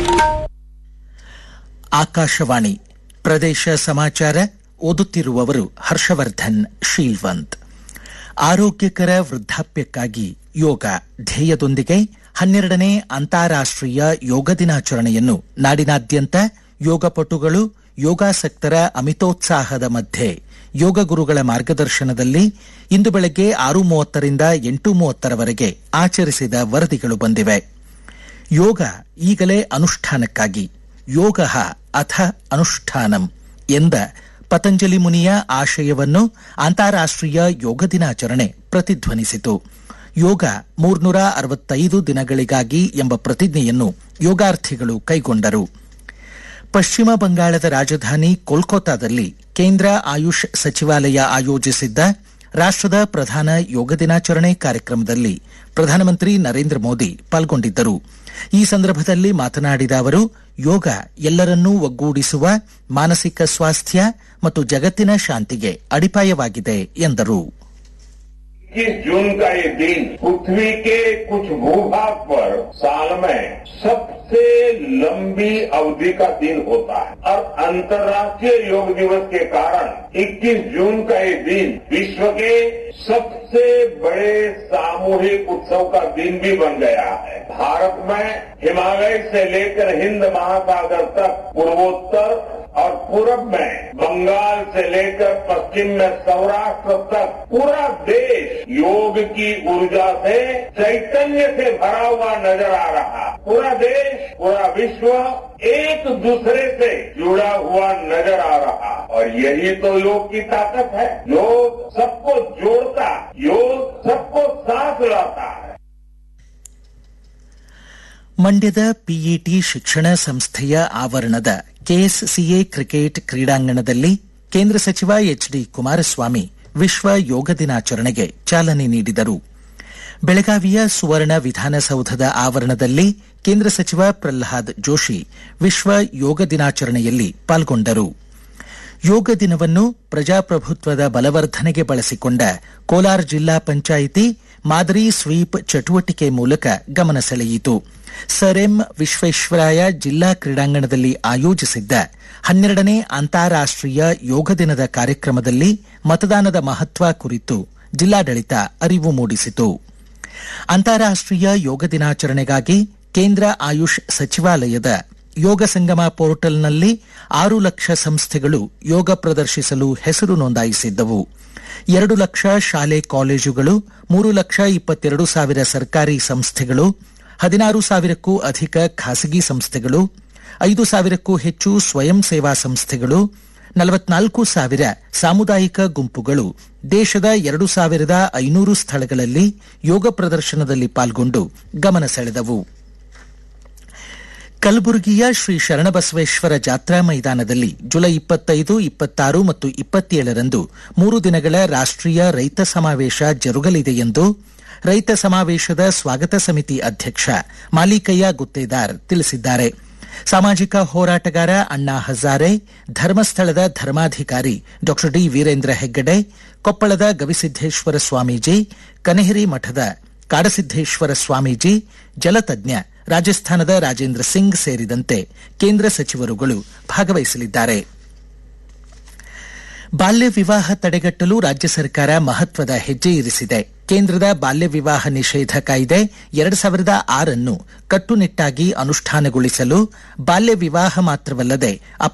ಆಕಾಶವಾಣಿ ಪ್ರದೇಶ ಸಮಾಚಾರ ಓದುತ್ತಿರುವವರು ಹರ್ಷವರ್ಧನ್ ಶೀಲ್ವಂತ್ ಆರೋಗ್ಯಕರ ವೃದ್ಧಾಪ್ಯಕ್ಕಾಗಿ ಯೋಗ ಧ್ಯೇಯದೊಂದಿಗೆ ಹನ್ನೆರಡನೇ ಅಂತಾರಾಷ್ಟ್ರೀಯ ಯೋಗ ದಿನಾಚರಣೆಯನ್ನು ನಾಡಿನಾದ್ಯಂತ ಯೋಗಪಟುಗಳು ಯೋಗಾಸಕ್ತರ ಅಮಿತೋತ್ಸಾಹದ ಮಧ್ಯೆ ಯೋಗ ಗುರುಗಳ ಮಾರ್ಗದರ್ಶನದಲ್ಲಿ ಇಂದು ಬೆಳಗ್ಗೆ ಆರು ಮೂವತ್ತರಿಂದ ಎಂಟು ಮೂವತ್ತರವರೆಗೆ ಆಚರಿಸಿದ ವರದಿಗಳು ಬಂದಿವೆ ಯೋಗ ಈಗಲೇ ಅನುಷ್ಠಾನಕ್ಕಾಗಿ ಯೋಗ ಅಥ ಅನುಷ್ಠಾನಂ ಎಂದ ಪತಂಜಲಿ ಮುನಿಯ ಆಶಯವನ್ನು ಅಂತಾರಾಷ್ಟ್ರೀಯ ಯೋಗ ದಿನಾಚರಣೆ ಪ್ರತಿಧ್ವನಿಸಿತು ಯೋಗ ಮೂರ್ನೂರ ಅರವತ್ತೈದು ದಿನಗಳಿಗಾಗಿ ಎಂಬ ಪ್ರತಿಜ್ಞೆಯನ್ನು ಯೋಗಾರ್ಥಿಗಳು ಕೈಗೊಂಡರು ಪಶ್ಚಿಮ ಬಂಗಾಳದ ರಾಜಧಾನಿ ಕೋಲ್ಕತ್ತಾದಲ್ಲಿ ಕೇಂದ್ರ ಆಯುಷ್ ಸಚಿವಾಲಯ ಆಯೋಜಿಸಿದ್ದ ರಾಷ್ಟ್ರದ ಪ್ರಧಾನ ಯೋಗ ದಿನಾಚರಣೆ ಕಾರ್ಯಕ್ರಮದಲ್ಲಿ ಪ್ರಧಾನಮಂತ್ರಿ ನರೇಂದ್ರ ಮೋದಿ ಪಾಲ್ಗೊಂಡಿದ್ದರು ಈ ಸಂದರ್ಭದಲ್ಲಿ ಮಾತನಾಡಿದ ಅವರು ಯೋಗ ಎಲ್ಲರನ್ನೂ ಒಗ್ಗೂಡಿಸುವ ಮಾನಸಿಕ ಸ್ವಾಸ್ಥ್ಯ ಮತ್ತು ಜಗತ್ತಿನ ಶಾಂತಿಗೆ ಅಡಿಪಾಯವಾಗಿದೆ ಎಂದರು इक्कीस जून का ये दिन पृथ्वी के कुछ भूभाग पर साल में सबसे लंबी अवधि का दिन होता है और अंतर्राष्ट्रीय योग दिवस के कारण 21 जून का ये दिन विश्व के सबसे बड़े सामूहिक उत्सव का दिन भी बन गया है भारत में हिमालय से लेकर हिंद महासागर तक पूर्वोत्तर और पूरब में बंगाल से लेकर पश्चिम में सौराष्ट्र तक पूरा देश योग की ऊर्जा से चैतन्य से भरा हुआ नजर आ रहा पूरा देश पूरा विश्व एक दूसरे से जुड़ा हुआ नजर आ रहा और यही तो योग की ताकत है योग सबको जोड़ता योग सबको साथ लाता है ಮಂಡ್ಯದ ಪಿಇಟಿ ಶಿಕ್ಷಣ ಸಂಸ್ಥೆಯ ಆವರಣದ ಕೆಎಸ್ಸಿಎ ಕ್ರಿಕೆಟ್ ಕ್ರೀಡಾಂಗಣದಲ್ಲಿ ಕೇಂದ್ರ ಸಚಿವ ಎಚ್ಡಿ ಕುಮಾರಸ್ವಾಮಿ ವಿಶ್ವ ಯೋಗ ದಿನಾಚರಣೆಗೆ ಚಾಲನೆ ನೀಡಿದರು ಬೆಳಗಾವಿಯ ಸುವರ್ಣ ವಿಧಾನಸೌಧದ ಆವರಣದಲ್ಲಿ ಕೇಂದ್ರ ಸಚಿವ ಪ್ರಲ್ಹಾದ್ ಜೋಶಿ ವಿಶ್ವ ಯೋಗ ದಿನಾಚರಣೆಯಲ್ಲಿ ಪಾಲ್ಗೊಂಡರು ಯೋಗ ದಿನವನ್ನು ಪ್ರಜಾಪ್ರಭುತ್ವದ ಬಲವರ್ಧನೆಗೆ ಬಳಸಿಕೊಂಡ ಕೋಲಾರ ಜಿಲ್ಲಾ ಪಂಚಾಯಿತಿ ಮಾದರಿ ಸ್ವೀಪ್ ಚಟುವಟಿಕೆ ಮೂಲಕ ಗಮನ ಸೆಳೆಯಿತು ಸರ್ ಎಂ ವಿಶ್ವೇಶ್ವರಾಯ ಜಿಲ್ಲಾ ಕ್ರೀಡಾಂಗಣದಲ್ಲಿ ಆಯೋಜಿಸಿದ್ದ ಹನ್ನೆರಡನೇ ಅಂತಾರಾಷ್ಟ್ರೀಯ ಯೋಗ ದಿನದ ಕಾರ್ಯಕ್ರಮದಲ್ಲಿ ಮತದಾನದ ಮಹತ್ವ ಕುರಿತು ಜಿಲ್ಲಾಡಳಿತ ಅರಿವು ಮೂಡಿಸಿತು ಅಂತಾರಾಷ್ಟ್ರೀಯ ಯೋಗ ದಿನಾಚರಣೆಗಾಗಿ ಕೇಂದ್ರ ಆಯುಷ್ ಸಚಿವಾಲಯದ ಯೋಗ ಸಂಗಮ ಪೋರ್ಟಲ್ನಲ್ಲಿ ಆರು ಲಕ್ಷ ಸಂಸ್ಥೆಗಳು ಯೋಗ ಪ್ರದರ್ಶಿಸಲು ಹೆಸರು ನೋಂದಾಯಿಸಿದ್ದವು ಎರಡು ಲಕ್ಷ ಶಾಲೆ ಕಾಲೇಜುಗಳು ಮೂರು ಲಕ್ಷ ಇಪ್ಪತ್ತೆರಡು ಸಾವಿರ ಸರ್ಕಾರಿ ಸಂಸ್ಥೆಗಳು ಹದಿನಾರು ಸಾವಿರಕ್ಕೂ ಅಧಿಕ ಖಾಸಗಿ ಸಂಸ್ಥೆಗಳು ಐದು ಸಾವಿರಕ್ಕೂ ಹೆಚ್ಚು ಸ್ವಯಂ ಸೇವಾ ಸಂಸ್ಥೆಗಳು ನಲವತ್ನಾಲ್ಕು ಸಾವಿರ ಸಾಮುದಾಯಿಕ ಗುಂಪುಗಳು ದೇಶದ ಎರಡು ಸಾವಿರದ ಐನೂರು ಸ್ಥಳಗಳಲ್ಲಿ ಯೋಗ ಪ್ರದರ್ಶನದಲ್ಲಿ ಪಾಲ್ಗೊಂಡು ಗಮನ ಸೆಳೆದವು ಕಲಬುರಗಿಯ ಶ್ರೀ ಶರಣಬಸವೇಶ್ವರ ಜಾತ್ರಾ ಮೈದಾನದಲ್ಲಿ ಜುಲೈ ಇಪ್ಪತ್ತೈದು ಇಪ್ಪತ್ತಾರು ಮತ್ತು ಇಪ್ಪತ್ತೇಳರಂದು ಮೂರು ದಿನಗಳ ರಾಷ್ಟ್ರೀಯ ರೈತ ಸಮಾವೇಶ ಜರುಗಲಿದೆ ಎಂದು ರೈತ ಸಮಾವೇಶದ ಸ್ವಾಗತ ಸಮಿತಿ ಅಧ್ಯಕ್ಷ ಮಾಲಿಕಯ್ಯ ಗುತ್ತೇದಾರ್ ತಿಳಿಸಿದ್ದಾರೆ ಸಾಮಾಜಿಕ ಹೋರಾಟಗಾರ ಅಣ್ಣಾ ಹಜಾರೆ ಧರ್ಮಸ್ಥಳದ ಧರ್ಮಾಧಿಕಾರಿ ಡಾ ಡಿ ವೀರೇಂದ್ರ ಹೆಗ್ಗಡೆ ಕೊಪ್ಪಳದ ಗವಿಸಿದ್ದೇಶ್ವರ ಸ್ವಾಮೀಜಿ ಕನೇರಿ ಮಠದ ಕಾಡಸಿದ್ದೇಶ್ವರ ಸ್ವಾಮೀಜಿ ಜಲತಜ್ಞ ರಾಜಸ್ಥಾನದ ರಾಜೇಂದ್ರ ಸಿಂಗ್ ಸೇರಿದಂತೆ ಕೇಂದ್ರ ಸಚಿವರುಗಳು ಭಾಗವಹಿಸಲಿದ್ದಾರೆ ಬಾಲ್ಯ ವಿವಾಹ ತಡೆಗಟ್ಟಲು ರಾಜ್ಯ ಸರ್ಕಾರ ಮಹತ್ವದ ಹೆಜ್ಜೆ ಇರಿಸಿದೆ ಕೇಂದ್ರದ ಬಾಲ್ಯ ವಿವಾಹ ನಿಷೇಧ ಕಾಯ್ದೆ ಎರಡು ಸಾವಿರದ ಆರನ್ನು ಕಟ್ಟುನಿಟ್ಟಾಗಿ ಅನುಷ್ಠಾನಗೊಳಿಸಲು ಬಾಲ್ಯ ವಿವಾಹ ಮಾತ್ರವಲ್ಲದೆ